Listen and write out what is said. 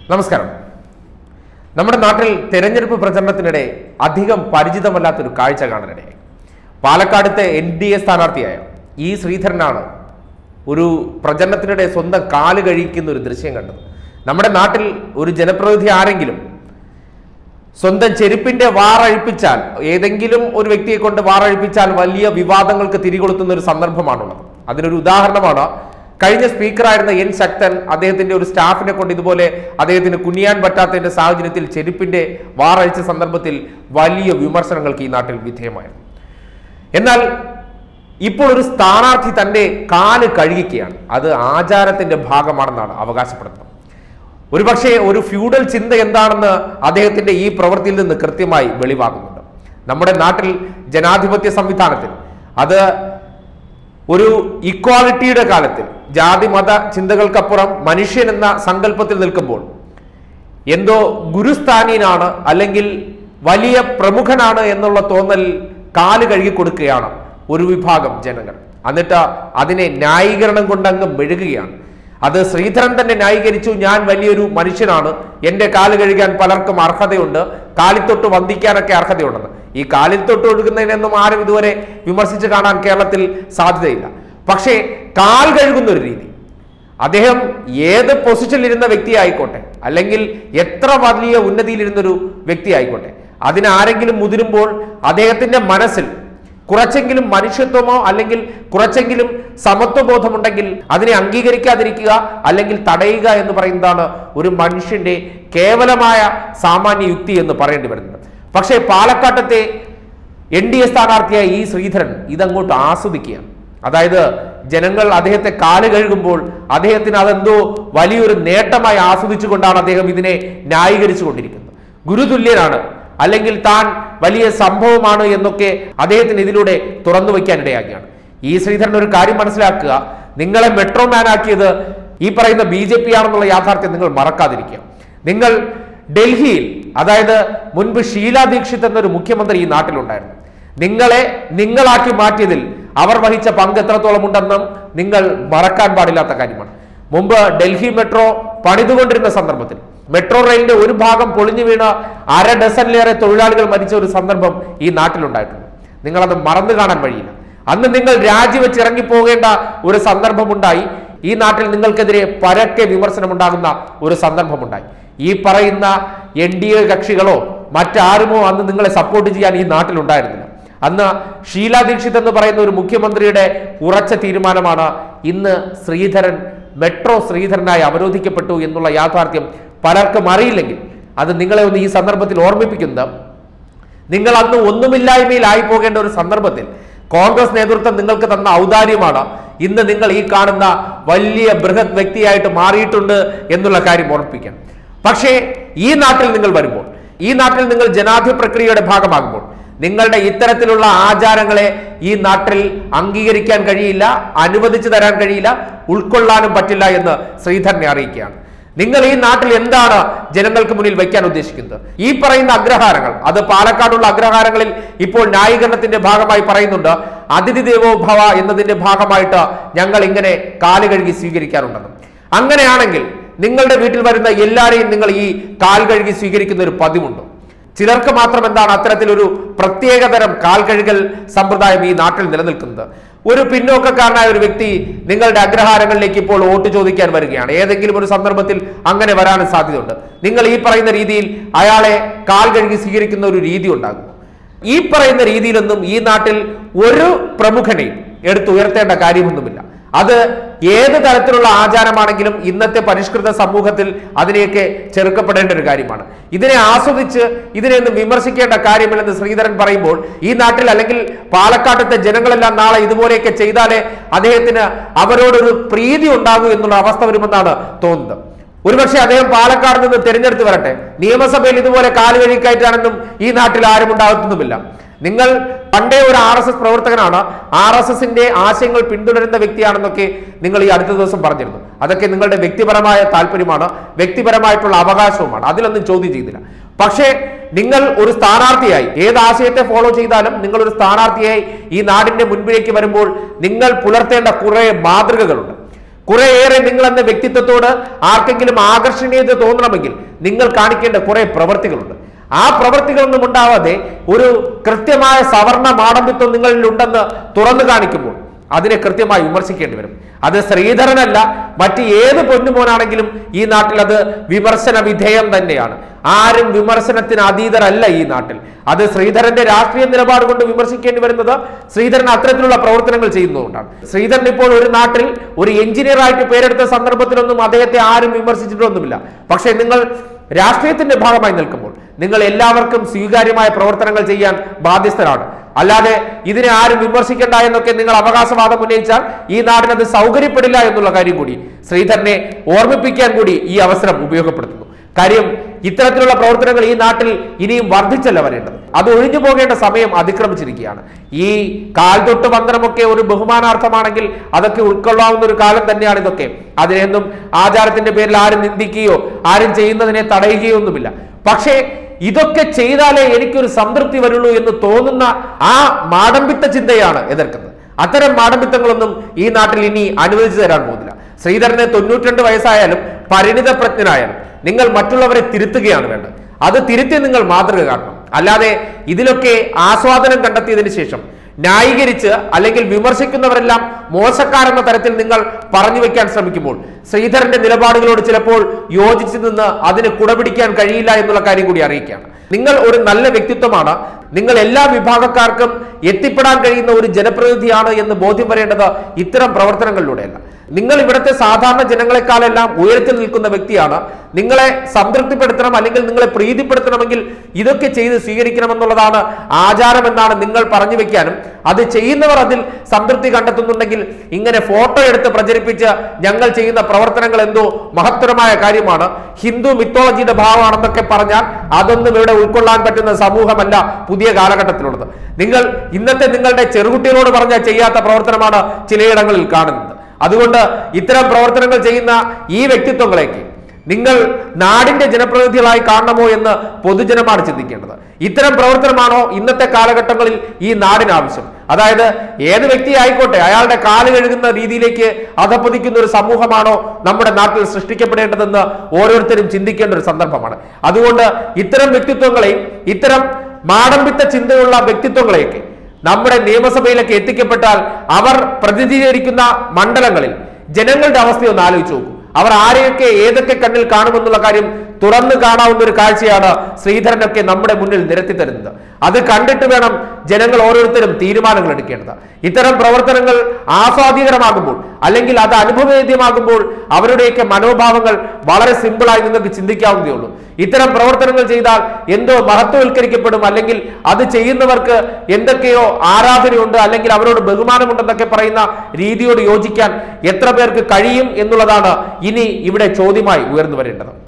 നമസ്കാരം നമ്മുടെ നാട്ടിൽ തെരഞ്ഞെടുപ്പ് പ്രചരണത്തിനിടെ അധികം പരിചിതമല്ലാത്തൊരു കാഴ്ച കാണാനിടയായി പാലക്കാടത്തെ എൻ ഡി എ സ്ഥാനാർത്ഥിയായ ഇ ശ്രീധരനാണ് ഒരു പ്രചരണത്തിനിടെ സ്വന്തം കാല് കഴിക്കുന്ന ഒരു ദൃശ്യം കണ്ടത് നമ്മുടെ നാട്ടിൽ ഒരു ജനപ്രതിനിധി ആരെങ്കിലും സ്വന്തം ചെരുപ്പിന്റെ വാറഴിപ്പിച്ചാൽ ഏതെങ്കിലും ഒരു വ്യക്തിയെ കൊണ്ട് വാറഴിപ്പിച്ചാൽ വലിയ വിവാദങ്ങൾക്ക് തിരികൊളുത്തുന്ന ഒരു സന്ദർഭമാണുള്ളത് അതിനൊരു ഉദാഹരണമാണ് കഴിഞ്ഞ സ്പീക്കറായിരുന്ന എൻ ശക്തൻ അദ്ദേഹത്തിന്റെ ഒരു സ്റ്റാഫിനെ കൊണ്ട് ഇതുപോലെ അദ്ദേഹത്തിന് കുനിയാൻ പറ്റാത്തതിന്റെ സാഹചര്യത്തിൽ ചെരുപ്പിന്റെ വാറഴിച്ച സന്ദർഭത്തിൽ വലിയ വിമർശനങ്ങൾക്ക് ഈ നാട്ടിൽ വിധേയമായിരുന്നു എന്നാൽ ഇപ്പോൾ ഒരു സ്ഥാനാർത്ഥി തന്റെ കാല് കഴുകിക്കുകയാണ് അത് ആചാരത്തിന്റെ ഭാഗമാണെന്നാണ് അവകാശപ്പെടുന്നത് ഒരുപക്ഷെ ഒരു ഫ്യൂഡൽ ചിന്ത എന്താണെന്ന് അദ്ദേഹത്തിന്റെ ഈ പ്രവൃത്തിയിൽ നിന്ന് കൃത്യമായി വെളിവാകുന്നുണ്ട് നമ്മുടെ നാട്ടിൽ ജനാധിപത്യ സംവിധാനത്തിൽ അത് ഒരു ഇക്വാളിറ്റിയുടെ കാലത്തിൽ ജാതി മത ചിന്തകൾക്കപ്പുറം മനുഷ്യൻ എന്ന സങ്കല്പത്തിൽ നിൽക്കുമ്പോൾ എന്തോ ഗുരുസ്ഥാനീനാണ് അല്ലെങ്കിൽ വലിയ പ്രമുഖനാണ് എന്നുള്ള തോന്നൽ കാല് കഴുകി കൊടുക്കുകയാണ് ഒരു വിഭാഗം ജനങ്ങൾ എന്നിട്ട് അതിനെ ന്യായീകരണം കൊണ്ട് അങ്ങ് മെഴുകുകയാണ് അത് ശ്രീധരൻ തന്നെ ന്യായീകരിച്ചു ഞാൻ വലിയൊരു മനുഷ്യനാണ് എന്റെ കാല് കഴുകാൻ പലർക്കും അർഹതയുണ്ട് കാലിത്തൊട്ട് വന്ദിക്കാനൊക്കെ അർഹതയുണ്ടെന്ന് ഈ കാലിൽ തൊട്ട് ഒഴുകുന്നതിനൊന്നും ആരും ഇതുവരെ വിമർശിച്ച് കാണാൻ കേരളത്തിൽ സാധ്യതയില്ല പക്ഷേ കാൽ കഴുകുന്ന ഒരു രീതി അദ്ദേഹം ഏത് പൊസിഷനിൽ ഇരുന്ന വ്യക്തി ആയിക്കോട്ടെ അല്ലെങ്കിൽ എത്ര വലിയ ഉന്നതിയിലിരുന്നൊരു വ്യക്തി ആയിക്കോട്ടെ അതിന് ആരെങ്കിലും മുതിരുമ്പോൾ അദ്ദേഹത്തിന്റെ മനസ്സിൽ കുറച്ചെങ്കിലും മനുഷ്യത്വമോ അല്ലെങ്കിൽ കുറച്ചെങ്കിലും സമത്വബോധമുണ്ടെങ്കിൽ അതിനെ അംഗീകരിക്കാതിരിക്കുക അല്ലെങ്കിൽ തടയുക എന്ന് പറയുന്നതാണ് ഒരു മനുഷ്യന്റെ കേവലമായ സാമാന്യ യുക്തി എന്ന് പറയേണ്ടി വരുന്നത് പക്ഷേ പാലക്കാട്ടത്തെ എൻ ഡി എ സ്ഥാനാർത്ഥിയായ ഈ ശ്രീധരൻ ഇതങ്ങോട്ട് ആസ്വദിക്കുകയാണ് അതായത് ജനങ്ങൾ അദ്ദേഹത്തെ കാല് കഴുകുമ്പോൾ അദ്ദേഹത്തിന് അതെന്തോ വലിയൊരു നേട്ടമായി ആസ്വദിച്ചുകൊണ്ടാണ് അദ്ദേഹം ഇതിനെ ന്യായീകരിച്ചു കൊണ്ടിരിക്കുന്നത് ഗുരുതുല്യനാണ് അല്ലെങ്കിൽ താൻ വലിയ സംഭവമാണ് എന്നൊക്കെ അദ്ദേഹത്തിന് ഇതിലൂടെ തുറന്നു വയ്ക്കാൻ ഇടയാക്കിയാണ് ഈ ശ്രീധരൻ ഒരു കാര്യം മനസ്സിലാക്കുക നിങ്ങളെ മെട്രോ മാൻ ആക്കിയത് ഈ പറയുന്ന ബി ജെ പി ആണെന്നുള്ള യാഥാർത്ഥ്യം നിങ്ങൾ മറക്കാതിരിക്കുക നിങ്ങൾ ഡൽഹിയിൽ അതായത് മുൻപ് ഷീല ദീക്ഷിത് എന്നൊരു മുഖ്യമന്ത്രി ഈ നാട്ടിലുണ്ടായിരുന്നു നിങ്ങളെ നിങ്ങളാക്കി മാറ്റിയതിൽ അവർ വഹിച്ച പങ്ക് എത്രത്തോളം ഉണ്ടെന്നും നിങ്ങൾ മറക്കാൻ പാടില്ലാത്ത കാര്യമാണ് മുമ്പ് ഡൽഹി മെട്രോ പണിതുകൊണ്ടിരുന്ന സന്ദർഭത്തിൽ മെട്രോ റെയിലിന്റെ ഒരു ഭാഗം പൊളിഞ്ഞു വീണ അര ഡസനിലേറെ തൊഴിലാളികൾ മരിച്ച ഒരു സന്ദർഭം ഈ നാട്ടിലുണ്ടായിട്ടുണ്ട് നിങ്ങളത് മറന്നു കാണാൻ വഴിയില്ല അന്ന് നിങ്ങൾ രാജിവെച്ച് ഇറങ്ങിപ്പോകേണ്ട ഒരു സന്ദർഭമുണ്ടായി ഈ നാട്ടിൽ നിങ്ങൾക്കെതിരെ പരക്കെ വിമർശനമുണ്ടാകുന്ന ഒരു സന്ദർഭമുണ്ടായി ഈ പറയുന്ന എൻ ഡി എ കക്ഷികളോ മറ്റാരുമോ അന്ന് നിങ്ങളെ സപ്പോർട്ട് ചെയ്യാൻ ഈ നാട്ടിലുണ്ടായിരുന്നില്ല അന്ന് ഷീല ദീക്ഷിത് എന്ന് പറയുന്ന ഒരു മുഖ്യമന്ത്രിയുടെ ഉറച്ച തീരുമാനമാണ് ഇന്ന് ശ്രീധരൻ മെട്രോ ശ്രീധരനായി അവരോധിക്കപ്പെട്ടു എന്നുള്ള യാഥാർത്ഥ്യം പലർക്കും അറിയില്ലെങ്കിൽ അത് നിങ്ങളെ ഒന്ന് ഈ സന്ദർഭത്തിൽ ഓർമ്മിപ്പിക്കുന്നത് നിങ്ങൾ അന്ന് ഒന്നുമില്ലായ്മയിലായി പോകേണ്ട ഒരു സന്ദർഭത്തിൽ കോൺഗ്രസ് നേതൃത്വം നിങ്ങൾക്ക് തന്ന ഔദാര്യമാണ് ഇന്ന് നിങ്ങൾ ഈ കാണുന്ന വലിയ ബൃഹത് വ്യക്തിയായിട്ട് മാറിയിട്ടുണ്ട് എന്നുള്ള കാര്യം ഓർമ്മിപ്പിക്കാം പക്ഷേ ഈ നാട്ടിൽ നിങ്ങൾ വരുമ്പോൾ ഈ നാട്ടിൽ നിങ്ങൾ ജനാധിപത്യ പ്രക്രിയയുടെ ഭാഗമാകുമ്പോൾ നിങ്ങളുടെ ഇത്തരത്തിലുള്ള ആചാരങ്ങളെ ഈ നാട്ടിൽ അംഗീകരിക്കാൻ കഴിയില്ല അനുവദിച്ചു തരാൻ കഴിയില്ല ഉൾക്കൊള്ളാനും പറ്റില്ല എന്ന് ശ്രീധരനെ അറിയിക്കുകയാണ് നിങ്ങൾ ഈ നാട്ടിൽ എന്താണ് ജനങ്ങൾക്ക് മുന്നിൽ വയ്ക്കാൻ ഉദ്ദേശിക്കുന്നത് ഈ പറയുന്ന അഗ്രഹാരങ്ങൾ അത് പാലക്കാടുള്ള അഗ്രഹാരങ്ങളിൽ ഇപ്പോൾ ന്യായീകരണത്തിന്റെ ഭാഗമായി പറയുന്നുണ്ട് അതിഥി ദേവോ ഭവ എന്നതിന്റെ ഭാഗമായിട്ട് ഞങ്ങൾ ഇങ്ങനെ കാല് കഴുകി സ്വീകരിക്കാറുണ്ടെന്ന് അങ്ങനെയാണെങ്കിൽ നിങ്ങളുടെ വീട്ടിൽ വരുന്ന എല്ലാവരെയും നിങ്ങൾ ഈ കാൽ കഴുകി സ്വീകരിക്കുന്ന ഒരു പതിവുണ്ടോ ചിലർക്ക് മാത്രം എന്താണ് അത്തരത്തിലൊരു പ്രത്യേകതരം കാൽ കഴുകൽ സമ്പ്രദായം ഈ നാട്ടിൽ നിലനിൽക്കുന്നത് ഒരു പിന്നോക്കക്കാരനായ ഒരു വ്യക്തി നിങ്ങളുടെ അഗ്രഹാരങ്ങളിലേക്ക് ഇപ്പോൾ വോട്ട് ചോദിക്കാൻ വരികയാണ് ഏതെങ്കിലും ഒരു സന്ദർഭത്തിൽ അങ്ങനെ വരാനും സാധ്യതയുണ്ട് നിങ്ങൾ ഈ പറയുന്ന രീതിയിൽ അയാളെ കാൽ കഴുകി സ്വീകരിക്കുന്ന ഒരു രീതി ഉണ്ടാകും ഈ പറയുന്ന രീതിയിലൊന്നും ഈ നാട്ടിൽ ഒരു പ്രമുഖനെയും എടുത്തുയർത്തേണ്ട കാര്യമൊന്നുമില്ല അത് ഏത് തരത്തിലുള്ള ആചാരമാണെങ്കിലും ഇന്നത്തെ പരിഷ്കൃത സമൂഹത്തിൽ അതിനെയൊക്കെ ചെറുക്കപ്പെടേണ്ട ഒരു കാര്യമാണ് ഇതിനെ ആസ്വദിച്ച് ഇതിനെ ഒന്നും വിമർശിക്കേണ്ട കാര്യമില്ലെന്ന് ശ്രീധരൻ പറയുമ്പോൾ ഈ നാട്ടിൽ അല്ലെങ്കിൽ പാലക്കാട്ടത്തെ ജനങ്ങളെല്ലാം നാളെ ഇതുപോലെയൊക്കെ ചെയ്താലേ അദ്ദേഹത്തിന് അവരോടൊരു പ്രീതി ഉണ്ടാകൂ എന്നുള്ള അവസ്ഥ വരുമെന്നാണ് തോന്നുന്നത് ഒരുപക്ഷെ അദ്ദേഹം പാലക്കാട് നിന്ന് തിരഞ്ഞെടുത്ത് വരട്ടെ നിയമസഭയിൽ ഇതുപോലെ കാലുകഴി കയറ്റാനൊന്നും ഈ നാട്ടിൽ ആരും ഉണ്ടാകത്തുന്നുമില്ല നിങ്ങൾ പണ്ടേ ഒരു ആർ എസ് എസ് പ്രവർത്തകനാണ് ആർ എസ് എസിന്റെ ആശയങ്ങൾ പിന്തുടരുന്ന വ്യക്തിയാണെന്നൊക്കെ നിങ്ങൾ ഈ അടുത്ത ദിവസം പറഞ്ഞിരുന്നു അതൊക്കെ നിങ്ങളുടെ വ്യക്തിപരമായ താല്പര്യമാണ് വ്യക്തിപരമായിട്ടുള്ള അവകാശവുമാണ് അതിലൊന്നും ചോദ്യം ചെയ്തില്ല പക്ഷേ നിങ്ങൾ ഒരു സ്ഥാനാർത്ഥിയായി ഏത് ആശയത്തെ ഫോളോ ചെയ്താലും നിങ്ങൾ ഒരു സ്ഥാനാർത്ഥിയായി ഈ നാടിന്റെ മുൻപിലേക്ക് വരുമ്പോൾ നിങ്ങൾ പുലർത്തേണ്ട കുറെ മാതൃകകളുണ്ട് കുറേയേറെ നിങ്ങൾ എന്ന വ്യക്തിത്വത്തോട് ആർക്കെങ്കിലും ആകർഷണീയത തോന്നണമെങ്കിൽ നിങ്ങൾ കാണിക്കേണ്ട കുറെ പ്രവൃത്തികളുണ്ട് ആ പ്രവൃത്തികളൊന്നും ഉണ്ടാവാതെ ഒരു കൃത്യമായ സവർണ മാടമ്പിത്വം നിങ്ങളിൽ ഉണ്ടെന്ന് തുറന്നു കാണിക്കുമ്പോൾ അതിനെ കൃത്യമായി വിമർശിക്കേണ്ടി വരും അത് ശ്രീധരനല്ല മറ്റ് ഏത് പൊന്നുമോനാണെങ്കിലും ഈ നാട്ടിൽ അത് വിമർശന വിധേയം തന്നെയാണ് ആരും വിമർശനത്തിന് അതീതരല്ല ഈ നാട്ടിൽ അത് ശ്രീധരന്റെ രാഷ്ട്രീയ നിലപാട് കൊണ്ട് വിമർശിക്കേണ്ടി വരുന്നത് ശ്രീധരൻ അത്തരത്തിലുള്ള പ്രവർത്തനങ്ങൾ ചെയ്യുന്നതുകൊണ്ടാണ് ശ്രീധരൻ ഇപ്പോൾ ഒരു നാട്ടിൽ ഒരു എഞ്ചിനീയർ ആയിട്ട് പേരെടുത്ത സന്ദർഭത്തിലൊന്നും അദ്ദേഹത്തെ ആരും വിമർശിച്ചിട്ടൊന്നുമില്ല പക്ഷേ നിങ്ങൾ രാഷ്ട്രീയത്തിന്റെ ഭാഗമായി നിൽക്കുമ്പോൾ നിങ്ങൾ എല്ലാവർക്കും സ്വീകാര്യമായ പ്രവർത്തനങ്ങൾ ചെയ്യാൻ ബാധ്യസ്ഥരാണ് അല്ലാതെ ഇതിനെ ആരും വിമർശിക്കണ്ട എന്നൊക്കെ നിങ്ങൾ അവകാശവാദം ഉന്നയിച്ചാൽ ഈ നാടിന് അത് സൗകര്യപ്പെടില്ല എന്നുള്ള കാര്യം കൂടി ശ്രീധരനെ ഓർമ്മിപ്പിക്കാൻ കൂടി ഈ അവസരം ഉപയോഗപ്പെടുത്തുന്നു കാര്യം ഇത്തരത്തിലുള്ള പ്രവർത്തനങ്ങൾ ഈ നാട്ടിൽ ഇനിയും വർദ്ധിച്ചല്ല വരേണ്ടത് അത് ഒഴിഞ്ഞു പോകേണ്ട സമയം അതിക്രമിച്ചിരിക്കുകയാണ് ഈ കാൽതൊട്ട് മന്ത്രമൊക്കെ ഒരു ബഹുമാനാർത്ഥമാണെങ്കിൽ അതൊക്കെ ഉൾക്കൊള്ളാവുന്ന ഒരു കാലം തന്നെയാണ് ഇതൊക്കെ അതിനെയൊന്നും ആചാരത്തിന്റെ പേരിൽ ആരും നിന്ദിക്കുകയോ ആരും ചെയ്യുന്നതിനെ തടയുകയോ ഒന്നുമില്ല പക്ഷേ ഇതൊക്കെ ചെയ്താലേ എനിക്കൊരു സംതൃപ്തി വരുള്ളൂ എന്ന് തോന്നുന്ന ആ മാടമ്പിത്ത ചിന്തയാണ് എതിർക്കുന്നത് അത്തരം മാടമ്പിത്തങ്ങളൊന്നും ഈ നാട്ടിൽ ഇനി അനുവദിച്ചു തരാൻ പോകുന്നില്ല ശ്രീധരന് തൊണ്ണൂറ്റിരണ്ട് വയസ്സായാലും പരിണിത പ്രജ്ഞനായാലും നിങ്ങൾ മറ്റുള്ളവരെ തിരുത്തുകയാണ് വേണ്ടത് അത് തിരുത്തി നിങ്ങൾ മാതൃക കാട്ടണം അല്ലാതെ ഇതിലൊക്കെ ആസ്വാദനം കണ്ടെത്തിയതിനു ശേഷം ന്യായീകരിച്ച് അല്ലെങ്കിൽ വിമർശിക്കുന്നവരെല്ലാം മോശക്കാരെന്ന തരത്തിൽ നിങ്ങൾ പറഞ്ഞു വെക്കാൻ ശ്രമിക്കുമ്പോൾ ശ്രീധരന്റെ നിലപാടുകളോട് ചിലപ്പോൾ യോജിച്ചു നിന്ന് അതിന് കുടപിടിക്കാൻ കഴിയില്ല എന്നുള്ള കാര്യം കൂടി അറിയിക്കുകയാണ് നിങ്ങൾ ഒരു നല്ല വ്യക്തിത്വമാണ് നിങ്ങൾ എല്ലാ വിഭാഗക്കാർക്കും എത്തിപ്പെടാൻ കഴിയുന്ന ഒരു ജനപ്രതിനിധിയാണ് എന്ന് ബോധ്യം വരേണ്ടത് ഇത്തരം പ്രവർത്തനങ്ങളിലൂടെയല്ല നിങ്ങൾ ഇവിടുത്തെ സാധാരണ ജനങ്ങളെക്കാളെല്ലാം ഉയരത്തിൽ നിൽക്കുന്ന വ്യക്തിയാണ് നിങ്ങളെ സംതൃപ്തിപ്പെടുത്തണം അല്ലെങ്കിൽ നിങ്ങളെ പ്രീതിപ്പെടുത്തണമെങ്കിൽ ഇതൊക്കെ ചെയ്ത് സ്വീകരിക്കണമെന്നുള്ളതാണ് ആചാരമെന്നാണ് നിങ്ങൾ പറഞ്ഞു വെക്കാനും അത് ചെയ്യുന്നവർ അതിൽ സംതൃപ്തി കണ്ടെത്തുന്നുണ്ടെങ്കിൽ ഇങ്ങനെ ഫോട്ടോ എടുത്ത് പ്രചരിപ്പിച്ച് ഞങ്ങൾ ചെയ്യുന്ന പ്രവർത്തനങ്ങൾ എന്തോ മഹത്തരമായ കാര്യമാണ് ഹിന്ദു മിത്തോളജിയുടെ ഭാഗമാണെന്നൊക്കെ പറഞ്ഞാൽ അതൊന്നും ഇവിടെ ഉൾക്കൊള്ളാൻ പറ്റുന്ന സമൂഹമല്ല പുതിയ കാലഘട്ടത്തിലുള്ളത് നിങ്ങൾ ഇന്നത്തെ നിങ്ങളുടെ ചെറുകുട്ടികളോട് പറഞ്ഞാൽ ചെയ്യാത്ത പ്രവർത്തനമാണ് ചിലയിടങ്ങളിൽ കാണുന്നത് അതുകൊണ്ട് ഇത്തരം പ്രവർത്തനങ്ങൾ ചെയ്യുന്ന ഈ വ്യക്തിത്വങ്ങളേക്ക് നിങ്ങൾ നാടിന്റെ ജനപ്രതിനിധികളായി കാണണമോ എന്ന് പൊതുജനമാണ് ചിന്തിക്കേണ്ടത് ഇത്തരം പ്രവർത്തനമാണോ ഇന്നത്തെ കാലഘട്ടങ്ങളിൽ ഈ നാടിന് ആവശ്യം അതായത് ഏത് വ്യക്തി ആയിക്കോട്ടെ അയാളുടെ കാല് കഴുകുന്ന രീതിയിലേക്ക് അധപ്പതിക്കുന്ന ഒരു സമൂഹമാണോ നമ്മുടെ നാട്ടിൽ സൃഷ്ടിക്കപ്പെടേണ്ടതെന്ന് ഓരോരുത്തരും ചിന്തിക്കേണ്ട ഒരു സന്ദർഭമാണ് അതുകൊണ്ട് ഇത്തരം വ്യക്തിത്വങ്ങളെയും ഇത്തരം മാടമ്പിത്ത ചിന്തയുള്ള വ്യക്തിത്വങ്ങളെയൊക്കെ നമ്മുടെ നിയമസഭയിലേക്ക് എത്തിക്കപ്പെട്ടാൽ അവർ പ്രതിനിധീകരിക്കുന്ന മണ്ഡലങ്ങളിൽ ജനങ്ങളുടെ അവസ്ഥയൊന്ന് ആലോചിച്ച് നോക്കൂ അവർ ആരെയൊക്കെ ഏതൊക്കെ കണ്ണിൽ കാണുമെന്നുള്ള കാര്യം തുറന്നു കാണാവുന്ന ഒരു കാഴ്ചയാണ് ശ്രീധരനൊക്കെ നമ്മുടെ മുന്നിൽ നിരത്തി തരുന്നത് അത് കണ്ടിട്ട് വേണം ജനങ്ങൾ ഓരോരുത്തരും തീരുമാനങ്ങൾ എടുക്കേണ്ടത് ഇത്തരം പ്രവർത്തനങ്ങൾ ആസ്വാദികരമാകുമ്പോൾ അല്ലെങ്കിൽ അത് അനുഭവവേദ്യമാകുമ്പോൾ അവരുടെയൊക്കെ മനോഭാവങ്ങൾ വളരെ സിമ്പിളായി നിങ്ങൾക്ക് ചിന്തിക്കാവുന്നതേ ഉള്ളൂ ഇത്തരം പ്രവർത്തനങ്ങൾ ചെയ്താൽ എന്തോ മഹത്വവൽക്കരിക്കപ്പെടും അല്ലെങ്കിൽ അത് ചെയ്യുന്നവർക്ക് എന്തൊക്കെയോ ആരാധനയുണ്ട് അല്ലെങ്കിൽ അവരോട് ബഹുമാനമുണ്ടെന്നൊക്കെ പറയുന്ന രീതിയോട് യോജിക്കാൻ എത്ര പേർക്ക് കഴിയും എന്നുള്ളതാണ് ഇനി ഇവിടെ ചോദ്യമായി ഉയർന്നു വരേണ്ടത്